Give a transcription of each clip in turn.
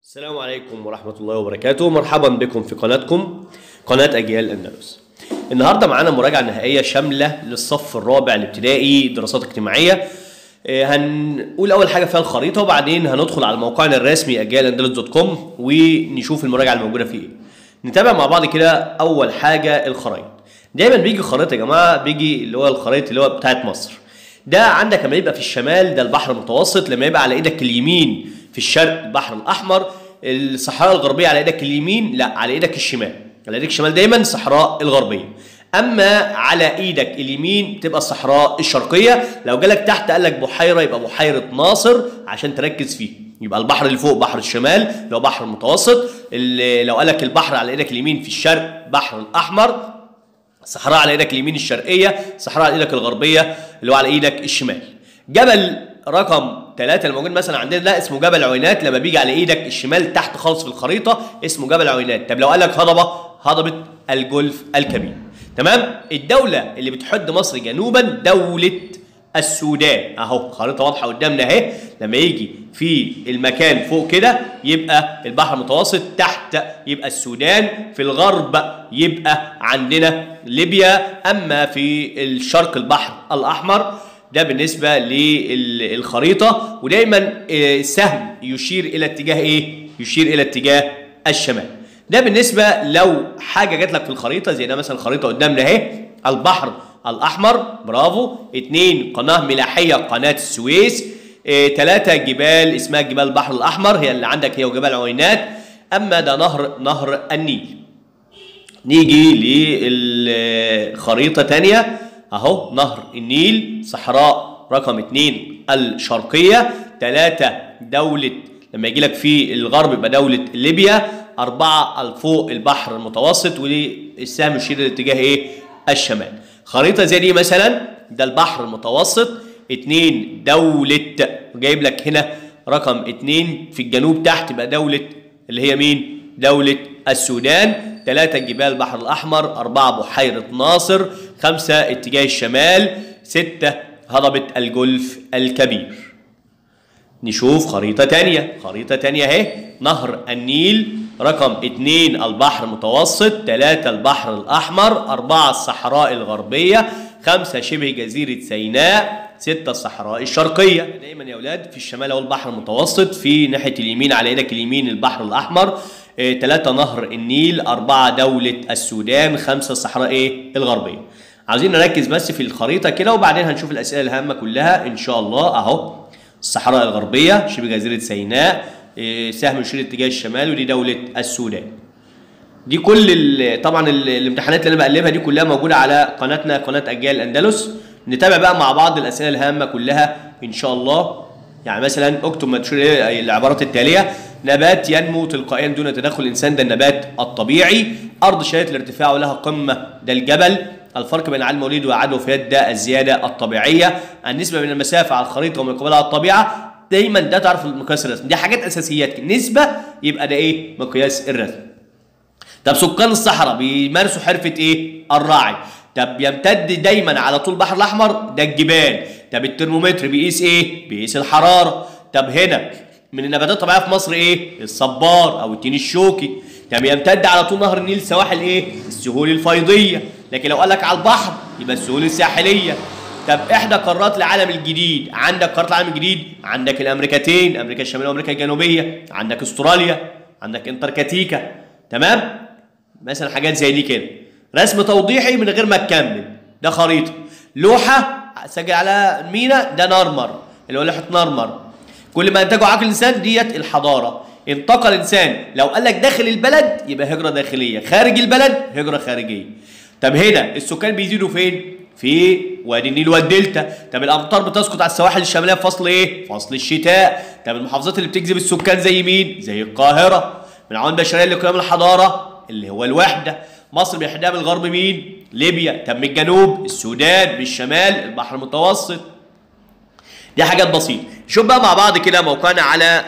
السلام عليكم ورحمة الله وبركاته مرحبا بكم في قناتكم قناة أجيال الأندلس النهاردة معانا مراجعة نهائية شاملة للصف الرابع الابتدائي دراسات اجتماعية آه، هنقول أول حاجة فيها الخريطة وبعدين هندخل على موقعنا الرسمي أجيال أندلس دوت كوم ونشوف المراجعة الموجودة فيه إيه. نتابع مع بعض كده أول حاجة الخرائط دايما بيجي خريطة يا جماعة بيجي اللي هو الخريطة اللي هو بتاعت مصر ده عندك لما يبقى في الشمال ده البحر المتوسط لما يبقى على ايدك اليمين في الشرق البحر الاحمر الصحراء الغربيه على ايدك اليمين لا على ايدك الشمال على ايدك الشمال دايما الصحراء الغربيه اما على ايدك اليمين تبقى الصحراء الشرقيه لو جالك تحت قال لك بحيره يبقى بحيره ناصر عشان تركز فيه يبقى البحر اللي فوق بحر الشمال اللي هو بحر المتوسط اللي لو قال لك البحر على ايدك اليمين في الشرق بحر الاحمر صحراء على ايدك اليمين الشرقيه صحراء على ايدك الغربيه اللي هو على ايدك الشمال جبل رقم ثلاثة اللي موجود مثلا عندنا ده اسمه جبل عوينات لما بيجي على ايدك الشمال تحت خالص في الخريطة اسمه جبل عوينات طب لو قال لك هضبة هضبة الجولف الكبير تمام الدولة اللي بتحد مصر جنوبا دولة السودان اهو خريطة واضحة قدامنا اهي لما يجي في المكان فوق كده يبقى البحر المتوسط تحت يبقى السودان في الغرب يبقى عندنا ليبيا اما في الشرق البحر الاحمر ده بالنسبة للخريطة ودايما آه، السهم يشير إلى اتجاه إيه؟ يشير إلى اتجاه الشمال ده بالنسبة لو حاجة جات لك في الخريطة زي ده مثلا الخريطة قدامنا أهي البحر الأحمر برافو اتنين قناة ملاحية قناة السويس اه تلاتة جبال اسمها جبال البحر الأحمر هي اللي عندك هي وجبال عوينات أما ده نهر نهر النيل نيجي للخريطة تانية اهو نهر النيل صحراء رقم اتنين الشرقية تلاتة دولة لما يجي لك في الغرب يبقى دولة ليبيا أربعة الفوق البحر المتوسط والسهم يشير لاتجاه ايه؟ الشمال. خريطة زي دي مثلا ده البحر المتوسط اتنين دولة جايب لك هنا رقم اتنين في الجنوب تحت يبقى دولة اللي هي مين؟ دولة السودان ثلاثة جبال البحر الأحمر أربعة بحيرة ناصر خمسة اتجاه الشمال ستة هضبة الجولف الكبير نشوف خريطة تانية خريطة تانية اهي نهر النيل رقم اتنين البحر المتوسط تلاتة البحر الأحمر أربعة الصحراء الغربية خمسة شبه جزيرة سيناء ستة الصحراء الشرقية دايما يا أولاد في الشمال أهو البحر المتوسط في ناحية اليمين على إيدك اليمين البحر الأحمر ثلاثة نهر النيل أربعة دولة السودان خمسة الصحراء إيه الغربية عاوزين نركز بس في الخريطة كده وبعدين هنشوف الأسئلة الهامة كلها إن شاء الله أهو الصحراء الغربية شبه جزيرة سيناء إيه، سهم يشير اتجاه الشمال ودي دولة السودان دي كل ال- طبعا ال- الامتحانات اللي انا بقلبها دي كلها موجوده على قناتنا قناه اجيال الاندلس نتابع بقى مع بعض الاسئله الهامه كلها ان شاء الله يعني مثلا اكتب مدشور إيه العبارات التاليه نبات ينمو تلقائيا دون تدخل الانسان ده النبات الطبيعي ارض شديده الارتفاع ولها قمه ده الجبل الفرق بين عدم مولد وعدم وفيات ده الزياده الطبيعيه النسبه بين المسافه على الخريطه وما يقابلها الطبيعه دايما ده تعرف المقياس الرسمي دي حاجات اساسيات كده. نسبه يبقى ده ايه مقياس الرسم طب سكان الصحراء بيمارسوا حرفة ايه؟ الراعي. طب يمتد دايما على طول البحر الاحمر ده الجبال. طب الترمومتر بيقيس ايه؟ بيقيس الحرارة. طب هنا من النباتات الطبيعية في مصر ايه؟ الصبار او التين الشوكي. طب يمتد على طول نهر النيل سواحل ايه؟ السهول الفيضية. لكن لو قال لك على البحر يبقى السهول الساحلية. طب احدى قارات العالم الجديد عندك قارات العالم الجديد عندك الامريكتين امريكا الشماليه وامريكا الجنوبيه عندك استراليا عندك انتاركتيكا تمام مثلا حاجات زي دي كده رسم توضيحي من غير ما تكمل ده خريطه لوحه سجل على مينا ده نرمر اللي هو لوحه نرمر كل ما انتجه عقل الانسان ديت الحضاره انتقل الانسان لو قال لك داخل البلد يبقى هجره داخليه خارج البلد هجره خارجيه طب هنا السكان بيزيدوا فين في وادي النيل والدلتا طب الامطار بتسقط على السواحل الشماليه في فصل ايه فصل الشتاء طب المحافظات اللي بتجذب السكان زي مين زي القاهره من العوامل البشريه اللي قيام الحضاره اللي هو الوحده مصر بيحدها من الغرب مين ليبيا طب من الجنوب السودان من الشمال البحر المتوسط دي حاجات بسيطه شوف بقى مع بعض كده موقعنا على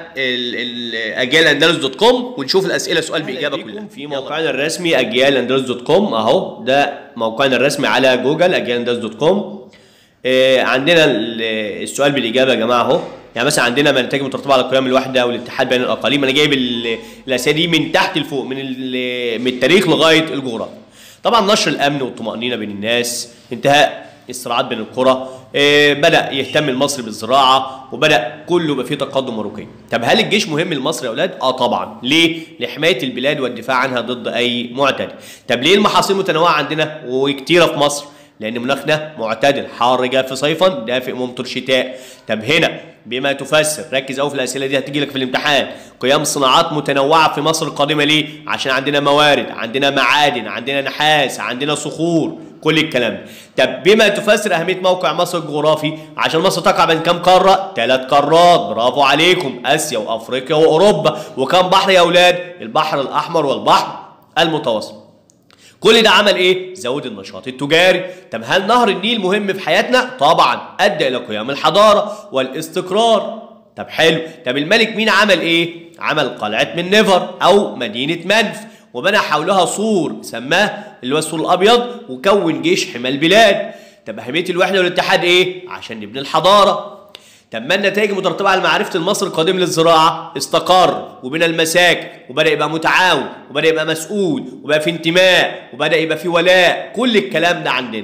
اجيال اندلس دوت كوم ونشوف الاسئله سؤال باجابه كلها في موقعنا الرسمي اجيال اندلس دوت كوم اهو ده موقعنا الرسمي على جوجل اجيال اندلس دوت كوم آه، عندنا ال- السؤال بالاجابه يا جماعه اهو يعني مثلا عندنا منتج مترتبه على قيام الوحده والاتحاد بين الاقاليم انا جايب الاسئله دي من تحت لفوق من من التاريخ لغايه الجغرافيا طبعا نشر الامن والطمانينه بين الناس انتهاء الصراعات بين القرى إيه بدا يهتم المصري بالزراعه وبدا كله يبقى فيه تقدم ورقي طب هل الجيش مهم لمصر يا اولاد اه طبعا ليه لحمايه البلاد والدفاع عنها ضد اي معتدي طب ليه المحاصيل متنوعه عندنا وكتيره في مصر لان مناخنا معتدل حار جاف صيفا دافئ ممطر شتاء طب هنا بما تفسر ركز قوي في الاسئله دي هتيجي لك في الامتحان قيام صناعات متنوعه في مصر القادمه ليه عشان عندنا موارد عندنا معادن عندنا نحاس عندنا صخور كل الكلام ده طب بما تفسر اهميه موقع مصر الجغرافي عشان مصر تقع بين كام قاره ثلاث قارات برافو عليكم اسيا وافريقيا واوروبا وكم بحر يا اولاد البحر الاحمر والبحر المتوسط كل ده عمل ايه؟ زود النشاط التجاري، طب هل نهر النيل مهم في حياتنا؟ طبعا ادى الى قيام الحضاره والاستقرار. طب حلو، طب الملك مين عمل ايه؟ عمل قلعه من نيفر او مدينه منف وبنى حولها سور سماه اللي هو السور الابيض وكون جيش حمى البلاد. طب اهميه الوحده والاتحاد ايه؟ عشان نبني الحضاره. طب ما النتائج المترتبة على معرفة المصري القديم للزراعة استقر وبنى المساكن وبدأ يبقى متعاون وبدأ يبقى مسؤول وبقى في انتماء وبدأ يبقى في ولاء كل الكلام ده عندنا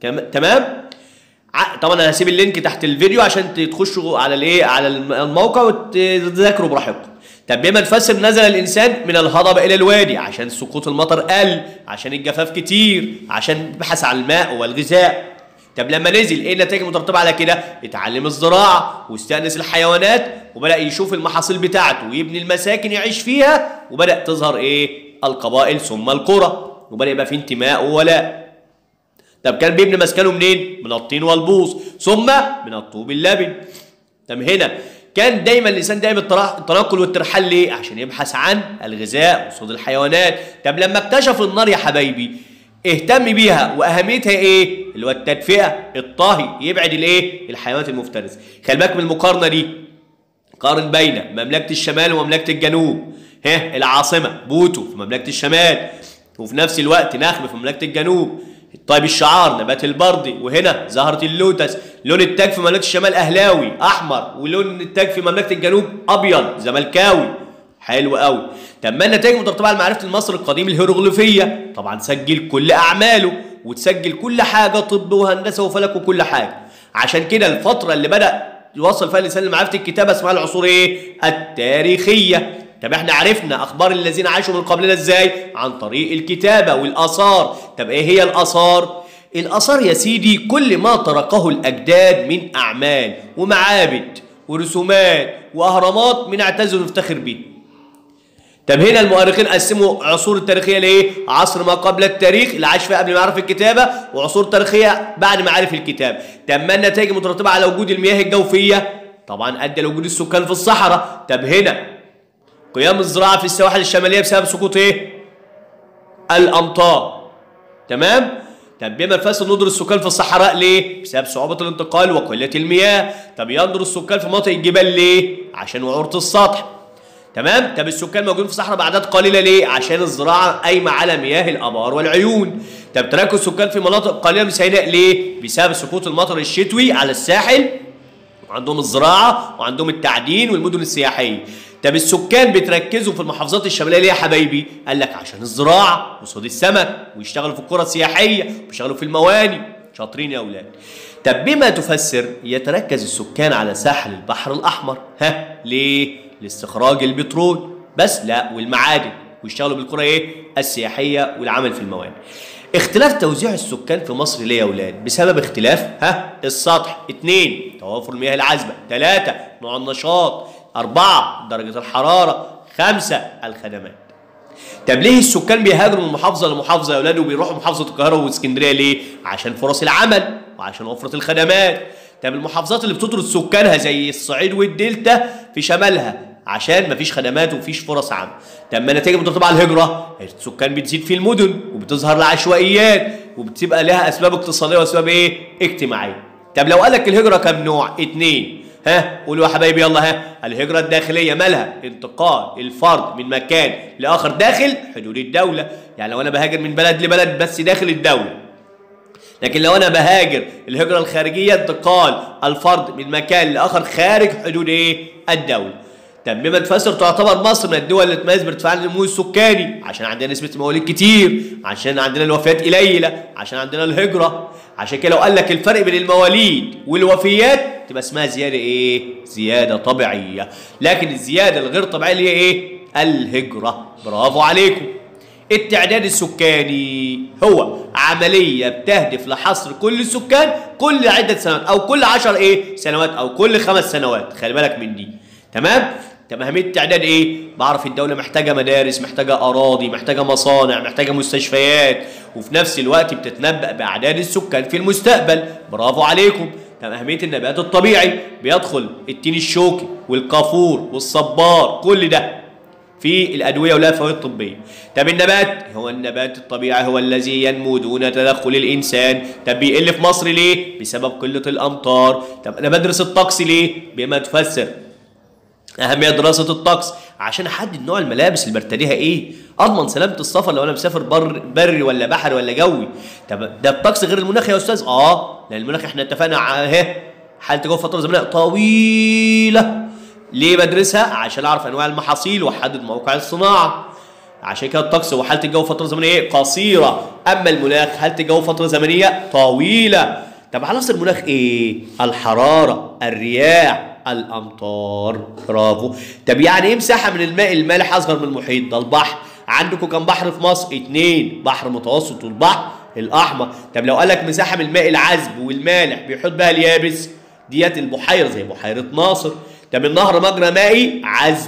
تمام؟ طبعا انا هسيب اللينك تحت الفيديو عشان تخشوا على الايه على الموقع وتذاكروا براحتكم طب بما نفسر نزل الانسان من الهضبه الى الوادي عشان سقوط المطر قل عشان الجفاف كتير عشان بحث عن الماء والغذاء طب لما نزل ايه النتائج المترتبه على كده؟ اتعلم الزراعه واستأنس الحيوانات وبدأ يشوف المحاصيل بتاعته ويبني المساكن يعيش فيها وبدأ تظهر ايه؟ القبائل ثم القرى وبدأ يبقى في انتماء وولاء. طب كان بيبني مسكنه منين؟ من الطين والبوص ثم من الطوب اللبن. طب هنا كان دايما الانسان دايما التنقل والترحال ليه؟ عشان يبحث عن الغذاء وصيد الحيوانات. طب لما اكتشف النار يا حبايبي اهتم بيها واهميتها ايه اللي هو التدفئه الطهي يبعد الايه الحيوانات المفترسه خلي بالك من المقارنه دي قارن بين مملكه الشمال ومملكه الجنوب ها العاصمه بوتو في مملكه الشمال وفي نفس الوقت نخل في مملكه الجنوب طيب الشعار نبات البردي وهنا زهرة اللوتس لون التاج في مملكة الشمال أهلاوي أحمر ولون التاج في مملكة الجنوب أبيض زملكاوي حلو قوي طب ما النتائج مترتبه على معرفه المصري القديم الهيروغليفيه طبعا سجل كل اعماله وتسجل كل حاجه طب وهندسه وفلك وكل حاجه عشان كده الفتره اللي بدا يوصل فيها الانسان لمعرفه الكتابه اسمها العصور ايه التاريخيه طب احنا عرفنا اخبار الذين عاشوا من قبلنا ازاي عن طريق الكتابه والاثار طب ايه هي الاثار الاثار يا سيدي كل ما تركه الاجداد من اعمال ومعابد ورسومات واهرامات من اعتز ونفتخر بيه طب هنا المؤرخين قسموا عصور التاريخيه لايه؟ عصر ما قبل التاريخ اللي عاش فيها قبل ما يعرف الكتابه وعصور تاريخيه بعد ما عرف الكتابه. طب ما النتائج المترتبه على وجود المياه الجوفيه؟ طبعا ادى لوجود السكان في الصحراء. طب هنا قيام الزراعه في السواحل الشماليه بسبب سقوط ايه؟ الامطار. تمام؟ طب بما الفاس ندر السكان في الصحراء ليه؟ بسبب صعوبة الانتقال وقلة المياه. طب يندر السكان في مناطق الجبال ليه؟ عشان وعورة السطح. تمام طب السكان موجودين في الصحراء باعداد قليله ليه عشان الزراعه قايمه على مياه الابار والعيون طب تركز السكان في مناطق قليله من سيناء ليه بسبب سقوط المطر الشتوي على الساحل وعندهم الزراعه وعندهم التعدين والمدن السياحيه طب السكان بتركزوا في المحافظات الشماليه ليه يا حبايبي قال لك عشان الزراعه وصيد السمك ويشتغلوا في القرى السياحيه ويشتغلوا في المواني شاطرين يا اولاد طب بما تفسر يتركز السكان على ساحل البحر الاحمر ها ليه لاستخراج البترول بس لا والمعادن ويشتغلوا بالقرى ايه السياحيه والعمل في الموانئ اختلاف توزيع السكان في مصر ليه يا اولاد بسبب اختلاف ها السطح اثنين توافر المياه العذبه ثلاثه نوع النشاط أربعة درجة الحرارة خمسة الخدمات طب ليه السكان بيهاجروا من محافظة لمحافظة يا أولاد وبيروحوا محافظة القاهرة واسكندرية ليه؟ عشان فرص العمل وعشان وفرة الخدمات طب المحافظات اللي بتطرد سكانها زي الصعيد والدلتا في شمالها عشان مفيش خدمات ومفيش فرص عمل طب ما النتيجه مترتبه على الهجره السكان بتزيد في المدن وبتظهر العشوائيات وبتبقى لها اسباب اقتصاديه واسباب ايه اجتماعيه طب لو قال لك الهجره كام نوع اتنين ها قولوا يا حبايبي يلا ها الهجرة الداخلية مالها انتقال الفرد من مكان لآخر داخل حدود الدولة يعني لو أنا بهاجر من بلد لبلد بس داخل الدولة لكن لو انا بهاجر الهجره الخارجيه انتقال الفرد من مكان لاخر خارج حدود ايه الدوله طب بما تفسر تعتبر مصر من الدول اللي تميز بارتفاع النمو السكاني عشان عندنا نسبه مواليد كتير عشان عندنا الوفيات قليله عشان عندنا الهجره عشان كده لو قال لك الفرق بين المواليد والوفيات تبقى اسمها زياده ايه زياده طبيعيه لكن الزياده الغير طبيعيه اللي هي ايه الهجره برافو عليكم التعداد السكاني هو عملية بتهدف لحصر كل السكان كل عدة سنوات أو كل عشر إيه سنوات أو كل خمس سنوات خلي بالك من دي تمام طب أهمية التعداد إيه؟ بعرف الدولة محتاجة مدارس محتاجة أراضي محتاجة مصانع محتاجة مستشفيات وفي نفس الوقت بتتنبأ بأعداد السكان في المستقبل برافو عليكم طب أهمية النبات الطبيعي بيدخل التين الشوكي والكافور والصبار كل ده في الأدوية ولها فوائد طبية طب النبات هو النبات الطبيعي هو الذي ينمو دون تدخل الإنسان طب بيقل في مصر ليه؟ بسبب قلة الأمطار طب أنا بدرس الطقس ليه؟ بما تفسر أهمية دراسة الطقس عشان أحدد نوع الملابس اللي برتديها إيه؟ أضمن سلامة السفر لو أنا مسافر بر بري ولا بحري ولا جوي طب ده الطقس غير المناخ يا أستاذ؟ آه لأن المناخ إحنا اتفقنا أهي حالة جوه فترة زمنية طويلة ليه بدرسها؟ عشان أعرف أنواع المحاصيل وأحدد موقع الصناعة عشان كده الطقس هو حالة الجو فترة زمنية قصيرة أما المناخ حالة الجو فترة زمنية طويلة طب عناصر المناخ إيه؟ الحرارة الرياح الأمطار برافو طب يعني إيه مساحة من الماء المالح أصغر من المحيط ده البحر عندكم كم بحر في مصر؟ اتنين بحر متوسط والبحر الأحمر طب لو قال لك مساحة من الماء العذب والمالح بيحيط بها اليابس ديت البحيرة زي بحيرة ناصر طب النهر مجرى مائي عذب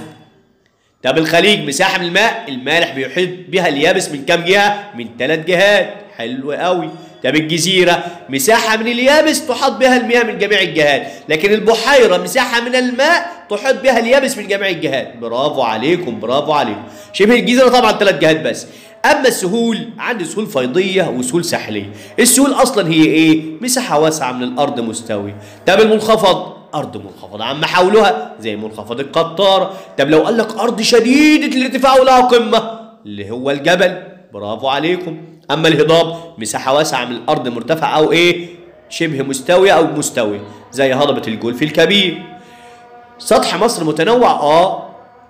طب الخليج مساحة من الماء المالح بيحيط بها اليابس من كام جهة؟ من ثلاث جهات حلو قوي طب الجزيرة مساحة من اليابس تحاط بها المياه من جميع الجهات لكن البحيرة مساحة من الماء تحيط بها اليابس من جميع الجهات برافو عليكم برافو عليكم شبه الجزيرة طبعا ثلاث جهات بس اما السهول عندي سهول فيضيه وسهول ساحليه السهول اصلا هي ايه مساحه واسعه من الارض مستويه طب المنخفض ارض منخفضه عما حولها زي منخفض القطاره طب لو قال لك ارض شديده الارتفاع ولها قمه اللي هو الجبل برافو عليكم اما الهضاب مساحه واسعه من الارض مرتفعه او ايه شبه مستويه او مستويه زي هضبه الجولف الكبير سطح مصر متنوع اه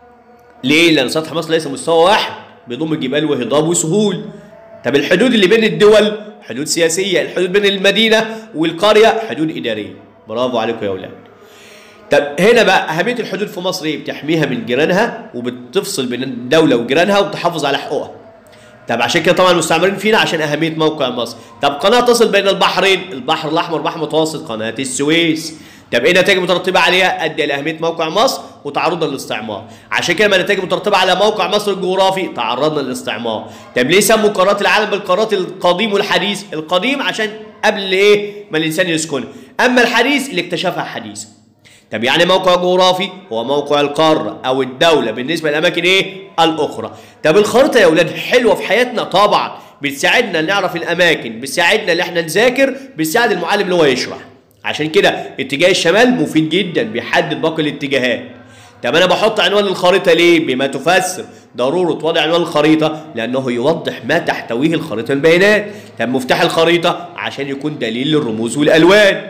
ليه لان سطح مصر ليس مستوى واحد بيضم جبال وهضاب وسهول طب الحدود اللي بين الدول حدود سياسيه الحدود بين المدينه والقريه حدود اداريه برافو عليكم يا اولاد طب هنا بقى اهميه الحدود في مصر ايه بتحميها من جيرانها وبتفصل بين الدوله وجيرانها وتحافظ على حقوقها طب عشان كده طبعا المستعمرين فينا عشان اهميه موقع مصر طب قناه تصل بين البحرين البحر الاحمر بحر متوسط قناه السويس طب ايه نتائج مترتبه عليها ادي لاهميه موقع مصر وتعرضنا للاستعمار عشان كده ما نتائج مترتبه على موقع مصر الجغرافي تعرضنا للاستعمار طب ليه سموا قارات العالم بالقارات القديم والحديث القديم عشان قبل ايه ما الانسان يسكنها اما الحديث اللي اكتشفها حديثا طب يعني موقع جغرافي هو موقع القارة أو الدولة بالنسبة للأماكن إيه؟ الأخرى. طب الخريطة يا أولاد حلوة في حياتنا طبعا بتساعدنا نعرف الأماكن، بتساعدنا إن إحنا نذاكر، بتساعد المعلم اللي هو يشرح. عشان كده اتجاه الشمال مفيد جدا بيحدد باقي الاتجاهات. طب أنا بحط عنوان الخريطة ليه؟ بما تفسر ضرورة وضع عنوان الخريطة لأنه يوضح ما تحتويه الخريطة من بيانات. طب مفتاح الخريطة عشان يكون دليل للرموز والألوان.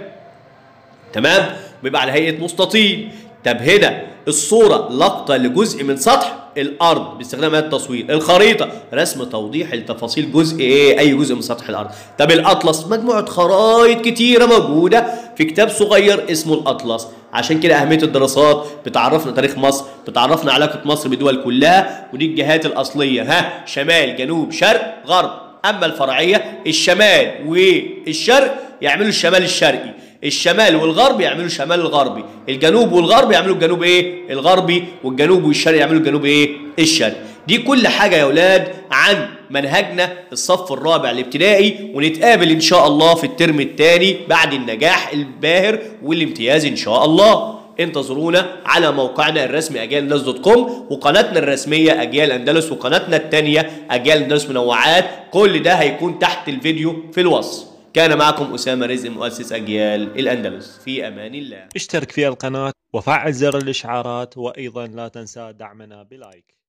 تمام؟ بيبقى على هيئه مستطيل طب هنا الصوره لقطه لجزء من سطح الارض باستخدام التصوير الخريطه رسم توضيح لتفاصيل جزء ايه اي جزء من سطح الارض طب الاطلس مجموعه خرائط كتيره موجوده في كتاب صغير اسمه الاطلس عشان كده اهميه الدراسات بتعرفنا تاريخ مصر بتعرفنا علاقه مصر بالدول كلها ودي الجهات الاصليه ها شمال جنوب شرق غرب اما الفرعيه الشمال والشرق يعملوا الشمال الشرقي الشمال والغرب يعملوا الشمال الغربي الجنوب والغرب يعملوا الجنوب ايه الغربي والجنوب والشرق يعملوا الجنوب ايه الشرق دي كل حاجة يا أولاد عن منهجنا الصف الرابع الابتدائي ونتقابل إن شاء الله في الترم الثاني بعد النجاح الباهر والامتياز إن شاء الله انتظرونا على موقعنا الرسمي اجيال اندلس دوت كوم وقناتنا الرسميه اجيال اندلس وقناتنا الثانيه اجيال اندلس منوعات كل ده هيكون تحت الفيديو في الوصف كان معكم أسامة رزق مؤسس أجيال الأندلس في أمان الله اشترك في القناة وفعل زر الإشعارات وأيضا لا تنسى دعمنا بلايك